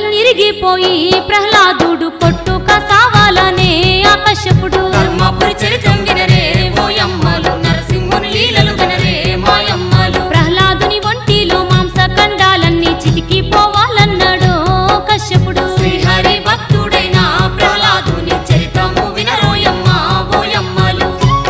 మనసు నిరిగిపోయి ప్రహ్లాదుడు కొట్టుక సావాలనే ఆకర్షపుడు ధర్మపురి చరిత్రం వినరే ఓయమ్మలు నరసింహుని లీలలు వినరే మాయమ్మలు ప్రహ్లాదుని ఒంటిలో మాంసఖండాలన్నీ చితికిపోవాలన్నాడు కశ్యపుడు శ్రీహరి భక్తుడైన ప్రహ్లాదుని చరిత్రము వినరోయమ్మ ఓయమ్మలు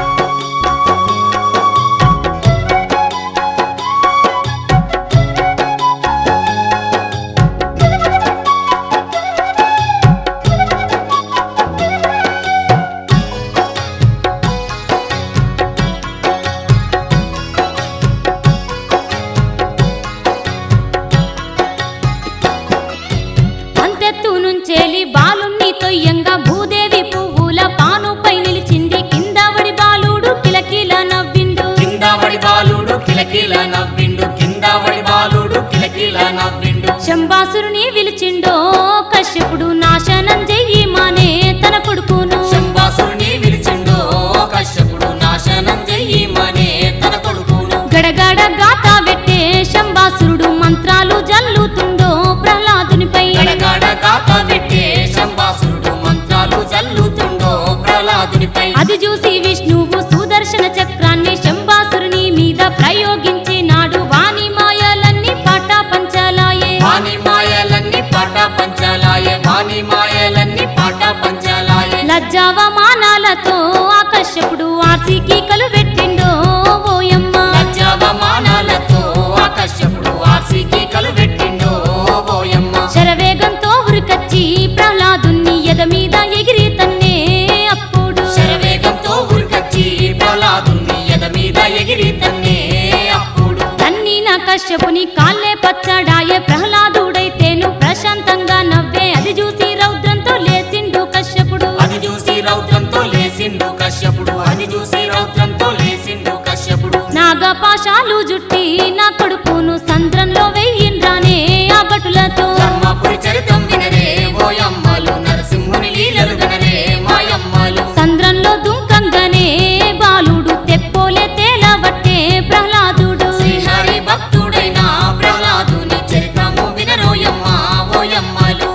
అంతెత్తు నుంచేలి బాలుణ్ణి తొయ్యంగా భూదేవి పువ్వుల పానుపై నిలిచింది కిందవడి బాలుడు కిలకిల నవ్విండు కిందవడి బాలుడు కిలకిల నవ్విండు కిందవడి బాలుడు కిలకిల నవ్విండు శంబాసురుని విలిచిండో కశ్యపుడు నాశనం చెయ్యి మానే తన కొడుకును శంబాసుని విలిచిండో కశ్యపుడు నాశనం చెయ్యమనే తన కొడుకును గడగడ గాత పెట్టే శంబాసురుడు మంత్రాలు జల్లుతుండో ప్రహ్లాదునిపై గడగడ కాక పెట్టే శంబాసురుడు మంత్రాలు చల్లుతుండో ప్రహ్లాదునిపై అది చూసి విష్ణువు సుదర్శన చక్రాన్ని శంబాసురుని మీద ప్రయోగించినాడు వాని మాయలన్నీ పాటా పంచాలాయే వాణి మాయలన్నీ పాట పంచాలాయే వాణి మాయలన్నీ పాట పంచాలాయే లజ్జావమానాలతో ఆకర్షపుడు ఆర్సికి కలు పెట్టిండో ఓయమ్మ లజ్జావమానాలతో ఆకర్షపుడు ఆర్సికి కలువెట్టిండో ఓయమ్మ శరవేగంతో ఉరికచ్చి ప్రహ్లాదుని ఎద మీద ఎగిరి తన్నే అప్పుడు శరవేగంతో ఉరికచ్చి ప్రహ్లాదుని ఎద మీద ఎగిరి తన్నే అప్పుడు తన్నిన కశ్యపుని కాళ్ళే పచ్చడాయే ప్రహ్లాదుడైతేను ప్రశాంతంగా నవ్వే అది చూసి రౌద్రంతో లేచిండు కశ్యపుడు అది చూసి రౌద్రంతో లేసిండు కశ్యపుడు అది చూసి రౌద్రంతో లేసిండు కశ్యపుడు నాగపాశాలు జుట్టి నా కొడుకును సంద్రంలో వెయ్యిండ్రానే ఆ భటులతో ధర్మపురి చరితం వినరే ఓయమ్మలు నరసింహుని లీలలు వినరే మాయమ్మలు సంద్రంలో దుంకంగానే బాలుడు తెప్పోలే తేలబట్టే ప్రహ్లాదుడు శ్రీహరి భక్తుడైన ప్రహ్లాదుని చరిత్రము వినరోయమ్మ ఓయమ్మలు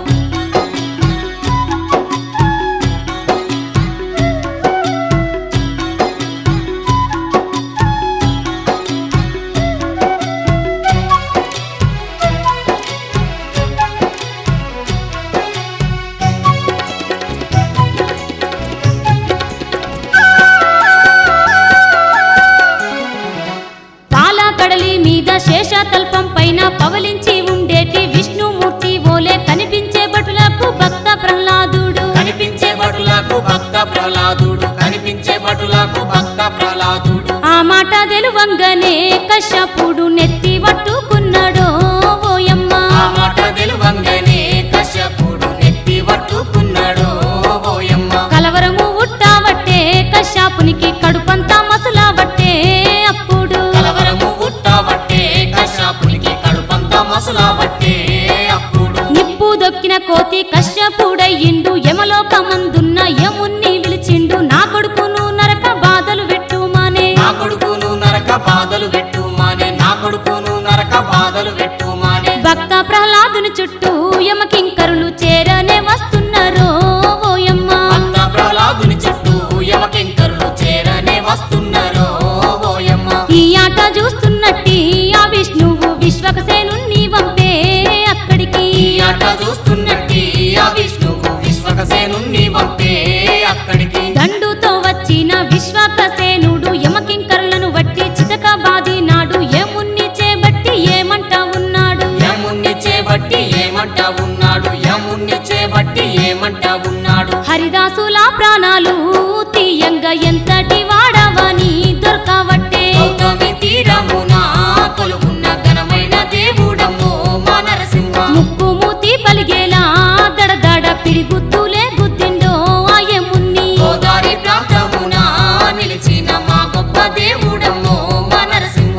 పాలకడలి మీద శేషతల్పం పైన పవలించి ఉండేటి విష్ణుమూర్తి ఓలే కనిపించే భటులకు భక్త ప్రహ్లాదుడు కనిపించే భటులకు భక్త ప్రహ్లాదుడు కనిపించే భటులకు భక్త ప్రహ్లాదుడు ఆ మాట తెలువంగనే కశ్యపుడు నెత్తి పట్టుకున్నాడో ఓయమ్మ ఆ మాట తెలువంగనే కశ్యపుడు నెత్తి పట్టుకున్నాడు ఓయమ్మ కలవరము ఉట్టావట్టే కశ్యపునికి కడుపంతా మసలావట్టే అప్పుడు కలవరము ఉట్టబట్టే కశ్యపునికి కడుపంతా మసులాబట్టే అప్పుడు నిప్పు దొక్కిన కోతి కశ్యపుడయ్యిండు యమలోకమందున్న యముణ్ణి విలిచిండు నా కొడుకును నరక బాధలు వెట్టుమానే నా కొడుకును నరక బాధలు పెట్టు మానే నా కొడుకును నరక బాధలు పెట్టు మానే భక్త ప్రహ్లాదుని చుట్టూ యమకింకరులు చేరనే వస్తున్నారు ఓయమ్మ భక్త ప్రహ్లాదుని చుట్టూ యమకింకరులు చేరనే వస్తున్నారు ఓయమ్మ ఈ ఆట చూస్తున్నట్టి ఆ విష్ణువు విశ్వకసేనుణ్ణి వంపే అక్కడికి ఈ ఆట చూస్తున్నట్టి ఆ విష్ణువు విశ్వకసేనుణ్ణి పంపే అక్కడికి దండుతో వచ్చిన విశ్వకసేనుడు యమకింకరులను బట్టి చితక బాదినాడు యముణ్ణి చేబట్టి ఏమంటా ఉన్నాడు యముణ్ణి చేబట్టి ఏమంటా ఉన్నాడు యముణ్ణి చేబట్టి ఏమంటా ఉన్నాడు హరిదాసుల ప్రాణాలు తీయంగా ఎంతటి వాడవని దొరకవట్టే గౌతమి తీరమున కొలువున్న ఘనమైన దేవుడమ్మో మా నరసింహ ముక్కు మూతి పలిగేలా దడదడ పిడిగుద్దులే గుద్దిండో ఆ యముణ్ణి గోదావరి ప్రాంతమున నిలిచిన మా గొప్ప దేవుడమ్మో మా నరసింహ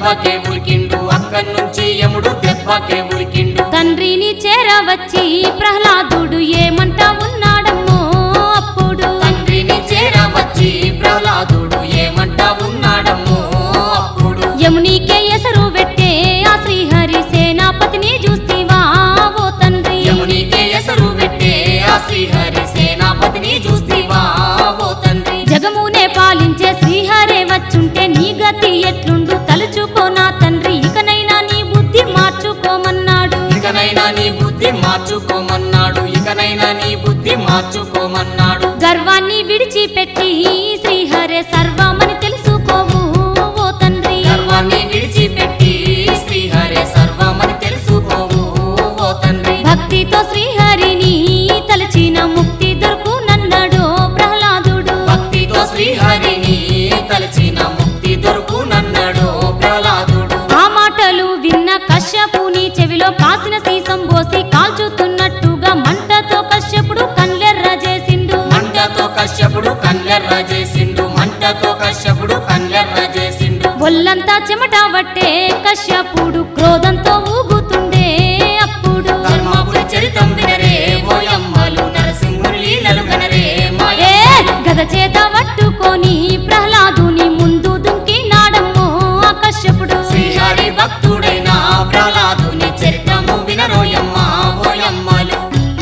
దెబ్బకే ఉరికిండు అక్కడి నుంచి యముడు దెబ్బకే ఉరికిండు తండ్రిని చేరవచ్చి ప్రహ్లాదుడు ఏమంటా ఉన్నాడమ్మో అప్పుడు తండ్రిని చేరవచ్చి ప్రహ్లాదుడు ఏమంటా ఉన్నాడమ్మో అప్పుడు యమునికే ఎసరు పెట్టే ఆ శ్రీహరి సేనాపతిని చూస్తీవా ఓ తండ్రి యమునికే ఎసరు పెట్టే ఆ శ్రీహరి సేనాపతిని చూస్తీవా ఓ తండ్రి జగమునే పాలించే శ్రీహరే వచ్చుంటే నీ గతి ఎట్లుండు తలుచుకో నా తండ్రి ఇకనైనా నీ బుద్ధి మార్చుకోమన్నాడు ఇకనైనా నీ బుద్ధి మార్చుకోమన్నాడు ఇకనైనా నీ బుద్ధి మార్చుకోమన్నాడు గర్వాన్ని విడిచిపెట్టి శ్రీహరే సర్వమని తెలుసుకోవు ఓ తండ్రి గర్వాన్ని విడిచిపెట్టి శ్రీహరే సర్వమని తెలుసుకోవు ఓ తండ్రి భక్తితో శ్రీహరిని తలచిన ముక్తి దొరుకునన్నాడు ప్రహ్లాదుడు భక్తితో శ్రీహరిని తలచిన ముక్తి దొరుకునన్నాడు ప్రహ్లాదుడు ఆ మాటలు విన్న కశ్యపుని చెవిలో కాసిన సీసం పోసి కాల్చుతున్నట్టుగా మంటతో కశ్యపుడు కళ్ళెర్ర చేసిండు మంటతో కశ్యపుడు కళ్ళెర్ర చేసిండు మంటతో కశ్యపుడు కళ్ళెర్ర చేసిండు ఒళ్ళంతా చెమట పట్టే కశ్యపుడు క్రోధంతో ఊగుతుండే అప్పుడు ధర్మపురి చరితం వినరే ఓయమ్మలు నరసింహుని లీలలు గనరే మాయ ఏ గద చేత పట్టుకొని ప్రహ్లాదుని ముందు దుంకి నాడమ్మో ఆ కశ్యపుడు శ్రీహరి భక్తుడైన ప్రహ్లాదుని చరితము వినరోయమ్మ ఓయమ్మలు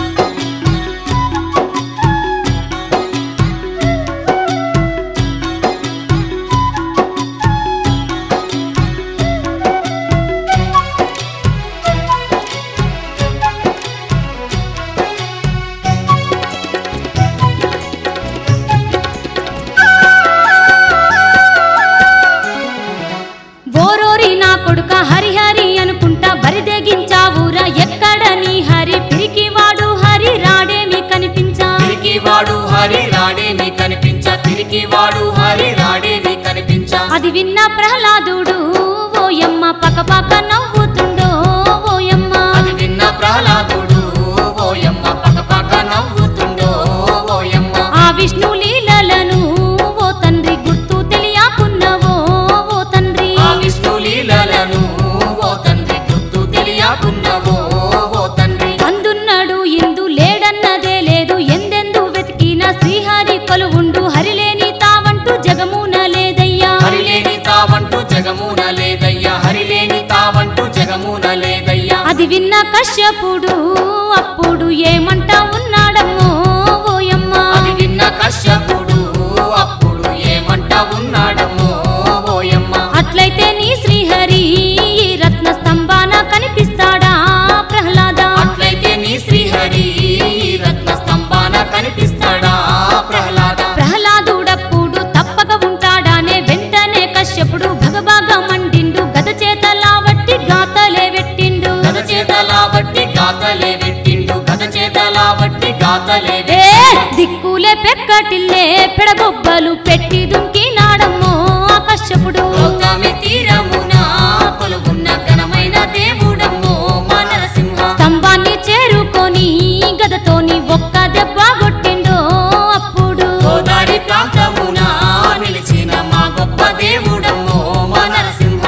ఓరోరి నా కొడుక హరిహరి అనుకుంటా బరిదెగించావురా ఎక్కడ నీ హరి పిరికివాడు హరి రాడేమి కనిపించా తిరిగి వాడు హరి రాడేమి కనిపించ తిరిగి వాడు హరి రాడేమి కనిపించ అది విన్న ప్రహ్లాదుడు ఓయమ్మ పక్క పక్క నవ్వుతుండో ఓయమ్మ అది విన్న ప్రహ్లాదుడు ఓయమ్మ పక్క పక్క నవ్వుతుండో ఓయమ్మ ఆ విష్ణు లీలలను ఓ తండ్రి గుర్తు తెలియకున్నవో ఓ తండ్రి ఆ విష్ణు లీలలను ఓ తండ్రి గుర్తు తెలియకున్నవో ఓ తండ్రి అందున్నాడు ఇందు లేడన్నదే లేదు ఎందెందు వెతికిన శ్రీహరి కొలువుండు హరిలేని తావంటూ జగమున లేదయ్యా హరిలేని తావంటూ జగమున లేదయ్యా హరిలేని తావంటూ జగమున లేదయ్యా అది విన్న కశ్యపుడు అప్పుడు ఏమంటా ఉన్నాడమ్మో ఓయమ్మ అది విన్న కశ్యపుడు అప్పుడు ఏమంట ఉన్నాడమ్మో ఓయమ్మ అట్లయితే నీ శ్రీహరి ఈ రత్న స్తంభాన కనిపిస్తాడా ప్రహ్లాద అట్లయితే నీ శ్రీహరి ఈ రత్న స్తంభాన కనిపిస్తాడా ప్రహ్లాద ప్రహ్లాదుడప్పుడు తప్పక ఉంటాడానే వెంటనే కశ్యపుడు భగభాగ మండిండు గద చేతలా వట్టి గాతలే పెట్టిండు గద చేతలా బట్టి గాతలే పెట్టిండు గద చేతలా బట్టి గాతలే ఏ దిక్కులే పెక్కటిల్లే పెడగొబ్బలు పెట్టి దుంకి నాడమ్మో ఆ కశ్యపుడు గౌతమి తీరమున కొలుగున్న ఘనమైన దేవుడమ్మో మా నరసింహ స్తంభాన్ని చేరుకొని గదతోని ఒక్క దెబ్బ కొట్టిండో అప్పుడు గోదారి ప్రాంతమున నిలిచిన మా గొప్ప దేవుడమ్మో మా నరసింహ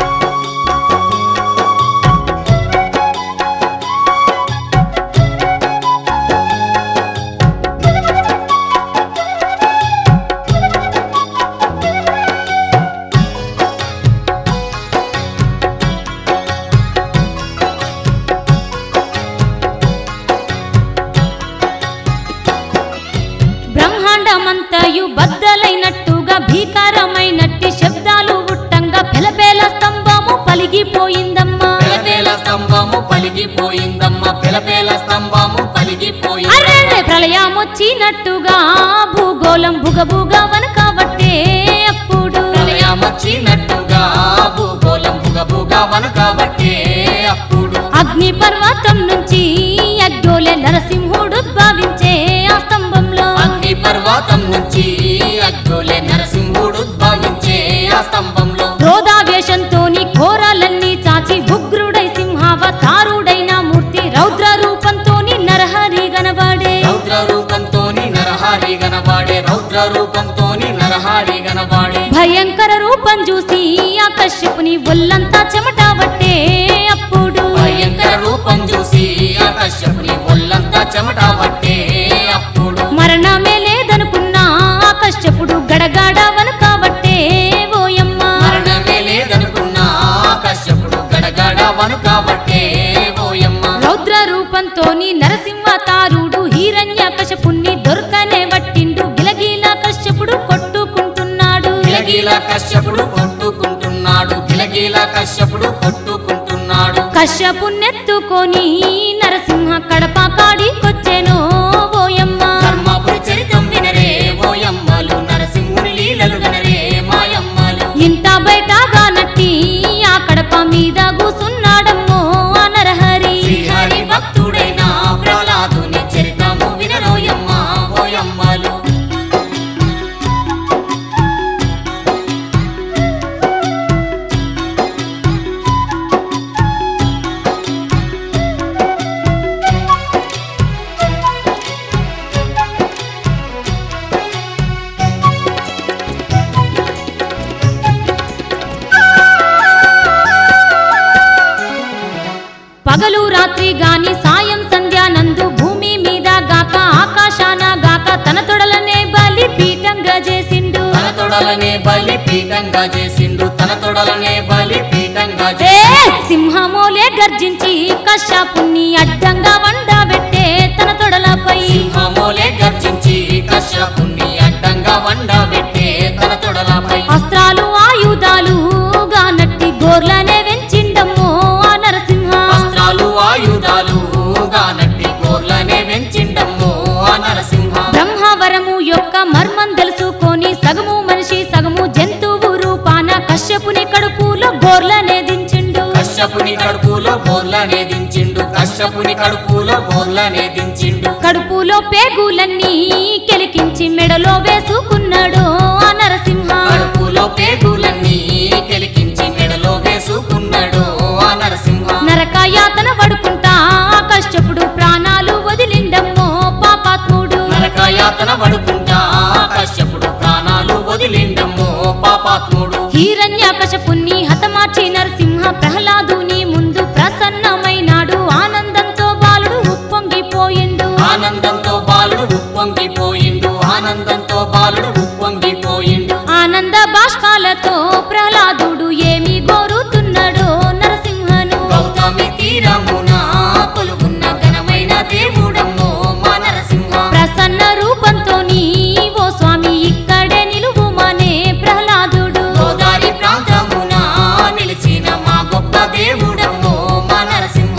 బ్రహ్మాండమంతయు బద్దలైనట్టుగా భీకరమైనట్టి శబ్దాలు ఉట్టంగా పెలపేల స్తంభము పలిగిపోయిందమ్మా పెలపేల స్తంభము పలిగిపోయిందమ్మ పెలపేల స్తంభము పలిగిపోయింది అర్రె ప్రళయం వచ్చినట్టుగా భూగోళం బుగబుగ వనకబట్టే అప్పుడు ప్రళయమొచ్చినట్టుగా భూగోళం బుగబుగ వనకబట్టే అప్పుడు అగ్ని పర్వతం నుంచి అగ్గోలే నరసింహుడు ఉద్భవించే ఆ స్తంభంలో అగ్ని పర్వతం నుంచి అగ్గులే నరసింహుడు ఉద్భవించే ఆ స్తంభంలో క్రోధావేశంతోని ఘోరాలన్నీ చాచి ఉగ్రుడై సింహావతారుడైన మూర్తి రౌద్ర రూపంతోని నరహరి గనవాడే రౌద్ర రూపంతోని నరహారి గనవాడే రౌద్ర రూపంతోని నరహారి గనవాడే భయంకర రూపం చూసి ఆ కశ్యప కశ్యపుని ఒళ్ళంతా చెమట పట్టే అప్పుడు భయంకర రూపం చూసి ఆ కశ్యపుని ఒళ్ళంతా చెమట పట్టే అప్పుడు మరణమే లేదనుకున్నా ఆ కశ్యపుడు గడగడ వనుకబట్టే ఓయమ్మ మరణమే లేదనుకున్నా ఆ కశ్యపుడు గడగడ వనుకబట్టే ఓయమ్మ రౌద్ర రూపంతోని నరసింహతారుడు హిరణ్య కశపుణ్ణి దొరకనే వట్టిండు గిలగిల కశ్యపుడు కొట్టుకుంటున్నాడు గిలగిల కశ్యపుడు కొట్టుకుంటున్నాడు గిలగిల కశ్యపుడు కొట్టుకుంటున్నాడు కశ్యపుణ్ణెత్తుకొని నరసింహ కడప కాడికొచ్చెను ఓయమ్మ ధర్మపురి చరితం వినరే ఓయమ్మలు నరసింహుని లీలలు వినరే మాయమ్మలు ఇంత బయటగా నట్టి ఆ కడప మీద కూసున్నాడమ్మో ఆ నరహరి శ్రీహరి భక్తుడైన ప్రహ్లాదుని చరితము వినరోయమ్మ ఓయమ్మలు పగలు రాత్రి గాని సాయం సంధ్యా నందు భూమి మీద గాక ఆకాశాన గాక తన తొడలనే బలి పీఠంగా చేసిండు తన తొడలనే బలి పీఠంగా చేసిండు తన తొడలనే బలి పీఠంగా ఏ చేసిండు సింహమోలే గర్జించి కశ్యపుణ్ణి అడ్డంగా వండబెట్టే తన తొడలపై సింహమోలే గర్జించి కశ్యపుణ్ణి అడ్డంగా వండబెట్టే తన తొడలపై అస్త్రాలు ఆయుధాలు గానట్టి గోర్లనే వెంచిండమ్మో ఆ నరసింహ అస్త్రాలు ఆయుధాలు గానట్టి గోర్లనే వెంచిండమ్మో ఆ నరసింహ బ్రహ్మవరము యొక్క మర్మం తెలుసుకొని సగము మనిషి సగము జంతువు రూపాన కశ్యపుని కడుపులో గోర్లనే దించిండు కశ్యపుని కడుపులో బోర్లనే దించిండు కశ్యపుని కడుపులో బోర్లనే దించిండు కడుపులో పేగులన్నీ కెలికించి మెడలో వేసుకున్నాడు ఆ నరసింహ కడుపులో పేగులన్నీ కెలికించి మెడలో వేసుకున్నాడు ఆ నరసింహ నరకయాతన పడుకుంటా ఆ కశ్యపుడు ప్రాణాలు వదిలిండమ్మో పాపాత్ముడు నరకయాతన పడుకుంటా కశ్యపుడు ప్రాణాలు వదిలిండమ్మో పాపాత్ముడు హిరణ్య కశపుణ్ణి హతమార్చి నరసింహ ప్రహ్లాదుని ముందు ప్రసన్నమైనాడు ఆనందంతో బాలుడు ఉప్పొంగిపోయిండు ఆనందంతో బాలుడు ఉప్పొంగిపోయిండు ఆనందంతో బాలుడు ఉప్పొంగిపోయిండు ఆనంద బాష్పాలతో ప్రహ్లాదుడు ఏమి కోరుతున్నాడో నరసింహను గౌతమి తీరమున కొలుగున్న ఘనమైన దేవుడమ్మో మా నరసింహ ప్రసన్న రూపంతో ఓ స్వామి ఇక్కడే నిలువుమనే ప్రహ్లాదుడు గోదారి ప్రాంతమున నిలిచిన మా గొప్ప దేవుడమ్మో మా నరసింహ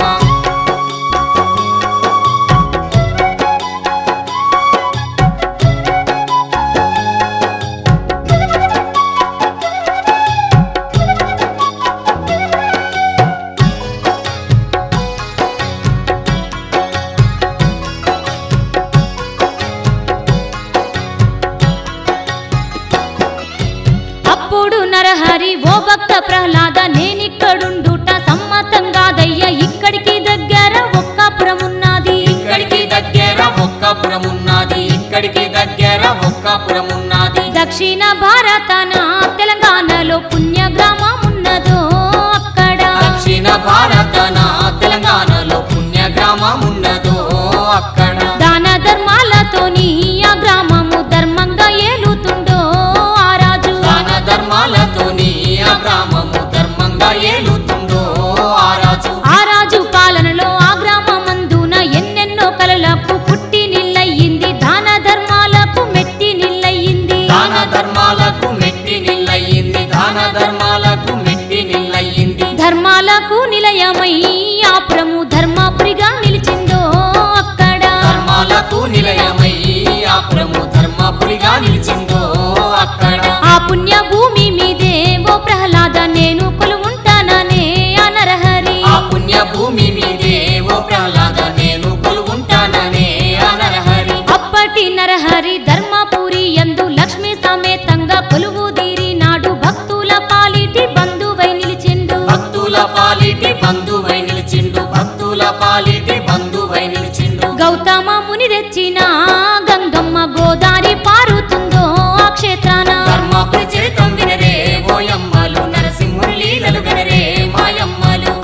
అప్పుడు నరహరి ఓ భక్త ప్రహ్లాద నేనిక్కడుండుట సమ్మతంగాదయ్య ఇక్కడికి దగ్గర ఒక్కపురమున్నది ఇక్కడికి దగ్గర ఒక్కపురమున్నది ఇక్కడికి దగ్గర ఒక్కపురమున్నది దక్షిణ భారతన తెలంగాణలో పుణ్య గ్రామం ఉన్నదో అక్కడ దక్షిణ భారతన తెలంగాణలో పుణ్య గ్రామం ఉన్నదో అక్కడ దాన ధర్మాలతోని ఆ గ్రామము ధర్మంగా ఏలుతుండో ఆ రాజు దాన ధర్మాలతోని ఆ గ్రామము ధర్మంగా ఏలుతుందో ఆ రాజు ఆ రాజు పాలనలో ఆ గ్రామమందున ఎన్నెన్నో కలలకు పుట్టి నిల్లయ్యింది దాన ధర్మాలకు మెట్టి నిల్లయ్యింది దాన ధర్మాలకు మెట్టి నిల్లయింది దాన ధర్మాలకు మెట్టి నిల్లయింది ధర్మాలకు నిలయమై ఆ ప్రము ధర్మపురిగా నిలిచిందో అక్కడ ధర్మాలకు నిలయమై ఆ ప్రభు ధర్మపురిగా నిలిచిందో అక్కడ ఆ పుణ్య భూమి మీదే ఓ ప్రహ్లాద నేను కొలువుంటాననే ఆ నరహరి ఆ పుణ్య భూమి మీదే ఓ ప్రహ్లాద నేను కొలువుంటాననే ఆ నరహరి అప్పటి నరహరి ధర్మపురి యందు లక్ష్మీ సమేతంగా కొలువుదీరి నాడు భక్తుల పాలిటి బంధువై నిలిచిండు భక్తుల పాలిటి బంధువై నిలిచిండు భక్తుల పాలిటి బంధువై నిలిచిండు గౌతమ ముని తెచ్చిన గంగమ్మ గోదారి పారుతుందో ఆ క్షేత్రాన ధర్మ ప్రచరితం వినరే ఓయమ్మలు నరసింహుని లీలలు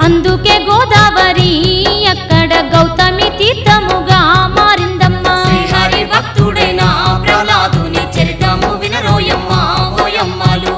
అందుకే గోదావరి అక్కడ గౌతమి తీర్థముగా మారిందమ్మా శ్రీహరి భక్తుడైన ప్రహ్లాదుని చరితము వినరోయమ్మ ఓయమ్మలు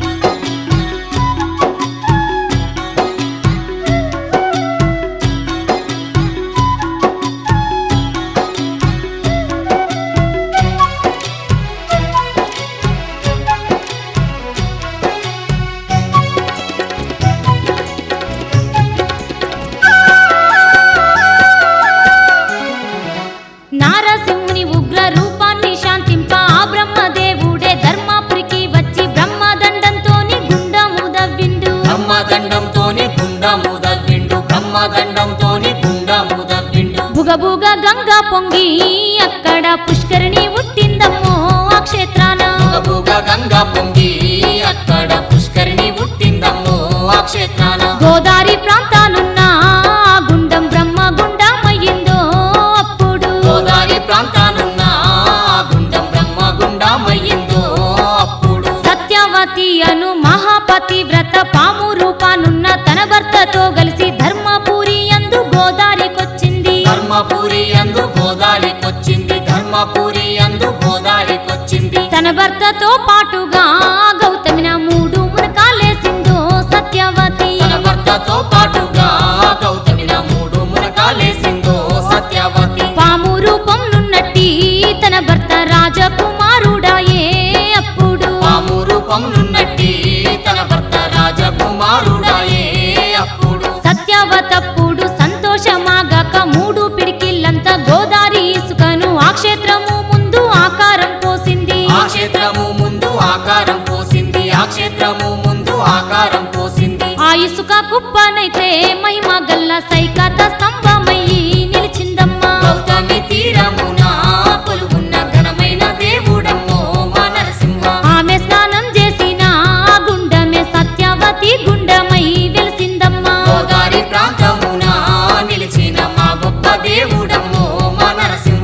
నారసింహుని ఉగ్ర రూపాన్ని శాంతింప ఆ బ్రహ్మదేవుడే ధర్మాపురికి వచ్చి బ్రహ్మదండంతోని గుండము దవ్విండు బ్రహ్మదండంతోని గుండము దవ్విండు బ్రహ్మదండంతోని గుండము దవ్విండు బుగబుగ గంగా పొంగి అక్కడ పుష్కరిణి ఉట్టిందమ్మో ఆ క్షేత్రాన బుగ గంగా పొంగి అక్కడ పుష్కరిణి పుట్టిందమ్మో ఆ క్షేత్రాన గోదారి ప్రాంతానున్న ఆ గుండం బ్రహ్మ గుండమయ్యిందో అప్పుడు గోదావరి ప్రాంతానున్న ఆ గుండం బ్రహ్మ గుండమయ్యిందో అప్పుడు సత్యవతి అను మహాపతి వ్రత పాము రూపానున్న తన భర్తతో కలిసి ధర్మపురి అందు గోదారికొచ్చింది ధర్మపురి అందు గోదావరికొచ్చింది ధర్మపురి అందు గోదావరికొచ్చింది తన భర్తతో పాటుగా గౌతమిన మూడు మునకాలేసిందో సత్యవతి తన భర్తతో పాటుగా గౌతమిన మూడు మునకాలేసిందో సత్యవతి పాము రూపం నున్నట్టి తన భర్త రాజకుమారుడాయే అప్పుడు పాము రూపం నున్నట్టి తన భర్త రాజకుమారుడాయే అప్పుడు సత్యవతప్పుడు సంతోషమాగాక మూడు పిడికిళ్ళంతా గోదారి ఇసుకను ఆ క్షేత్రము ముందు ఆకారం పోసింది ఆ క్షేత్రము ముందు ఆకారం పోసింది ఆ క్షేత్రము ముందు ఆకారం పోసింది ఆ ఇసుక కుప్పనైతే మహిమ గల్ల సైకత స్తంభమయ్యి నిలిచిందమ్మా గౌతమి తీరమున కొలువున్న ఘనమైన దేవుడమ్మో మా నరసింహ ఆమె స్నానం చేసిన ఆ గుండమే సత్యవతి గుండమై వెలిసిందమ్మా గోదావరి ప్రాంతమున నిలిచిన మా గొప్ప దేవుడమ్మో మా నరసింహ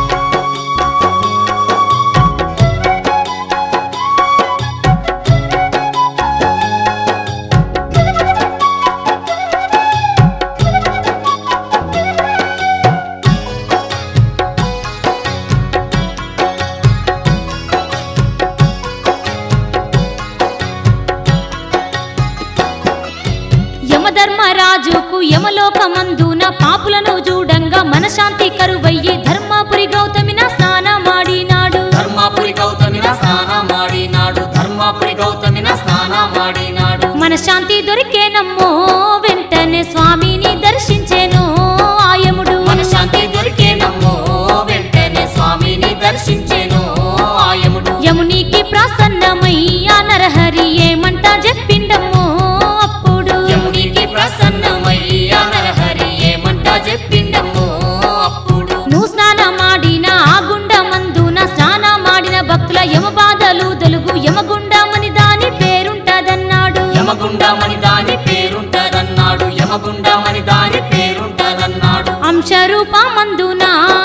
యమధర్మరాజుకు యమలోకమందున పాపులను చూడంగా మనశాంతి కరువయ్యి ధర్మపురి గౌతమిన స్నానమాడినాడు ధర్మాపురి గౌతమిన స్నానమాడినాడు ధర్మాపురి గౌతమిన స్నానమాడినాడు మనశాంతి దొరికేనమ్మో వెంటనే స్వామిని దర్శించెను ఆయముడు మనశాంతి దొరికేనమ్మో వెంటనే స్వామిని దర్శించెను ఆయముడు యమునికి ప్రసన్నమై ఆ నరహరి ఏమంట చెప్పిండమ్మో అప్పుడు యమునికి ప్రసన్నమయ్య నరహరి ఏమంట చెప్పిండమ్మో అప్పుడు నువ్వు స్నానమాడిన ఆ గుండమందున స్నానమాడిన భక్తుల యమ బాధలు దొలుగు యమగుండమని దాని పేరుంటదన్నాడు యమగుండమని దాని పేరుంటదన్నాడు యమగుండమని దాని పేరుంటదన్నాడు అంశరూపమందున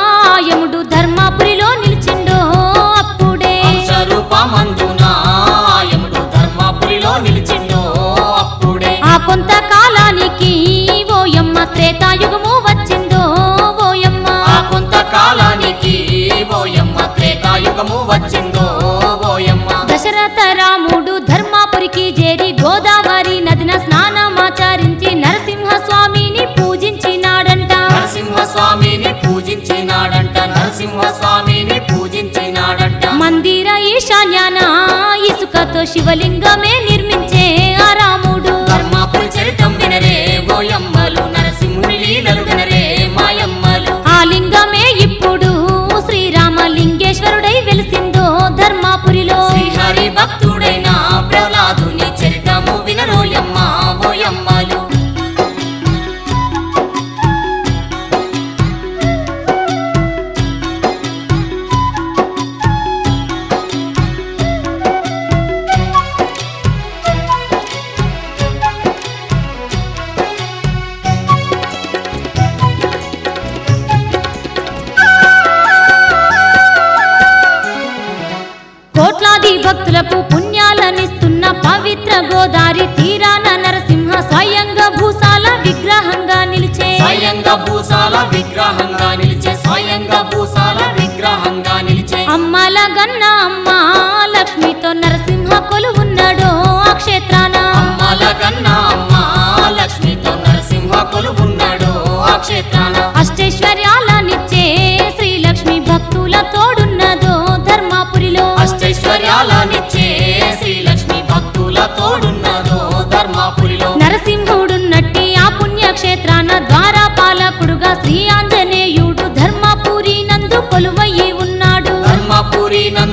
యముడు ధర్మాపురిలో నిలిచిండో అప్పుడే అంశరూపమందున యముడు ధర్మాపురిలో నిలిచిండో అప్పుడే ఆ కొంతకాలానికి ఓయమ్మ త్రేతాయుగము వచ్చిందో ఓయమ్మ ఆ కొంతకాలానికి ఓయమ్మ త్రేతాయుగము వచ్చిందో ఓయమ్మ దశరథ రాముడు ధర్మాపురికి చేరి గోదావరి నదిన స్నానమాచరించి నరసింహ స్వామిని పూజించినాడంట నరసింహ స్వామిని పూజించినాడంట నరసింహ స్వామిని పూజించినాడంట మందిర ఈశాన్యాన ఇసుకతో శివలింగమే నిర్మించే ఆ రాముడు ధర్మాపురి చరితం వినరే ఓయమ్మలు నరసింహుని లీలలు వినరే మాయమ్మలు ఆ లింగమే ఇప్పుడు శ్రీరామలింగేశ్వరుడై వెలిసిందో ధర్మాపురిలో శ్రీహరి భక్తుడైన ప్రహ్లాదుని చరితము వినరోయమ్మ ఓయమ్మలు భూసాల విగ్రహంగా నిలిచే స్వయంగా భూసాల విగ్రహంగా నిలిచే అమ్మల గన్న అమ్మ లక్ష్మితో నరసింహ కొలువున్నాడో ఆ క్షేత్రాన అమ్మల కన్నా అమ్మ లక్ష్మితో నరసింహ కొలువున్నాడు ఆ క్షేత్రాన అష్టైశ్వర్యాలనిచ్చే శ్రీలక్ష్మి భక్తుల తోడున్నదో ధర్మాపురిలో అష్టైశ్వర్యాలనిచ్చే శ్రీలక్ష్మి భక్తుల తోడున్నదో ధర్మాపురిలో నరసింహుడున్నట్టి ఆ పుణ్యక్షేత్రాన ద్వారపాలకుడుగా శ్రీ ఆంజనేయుడు ధర్మపురి నందు కొలువయ్యి ఉన్నాడు ధర్మపురి నందు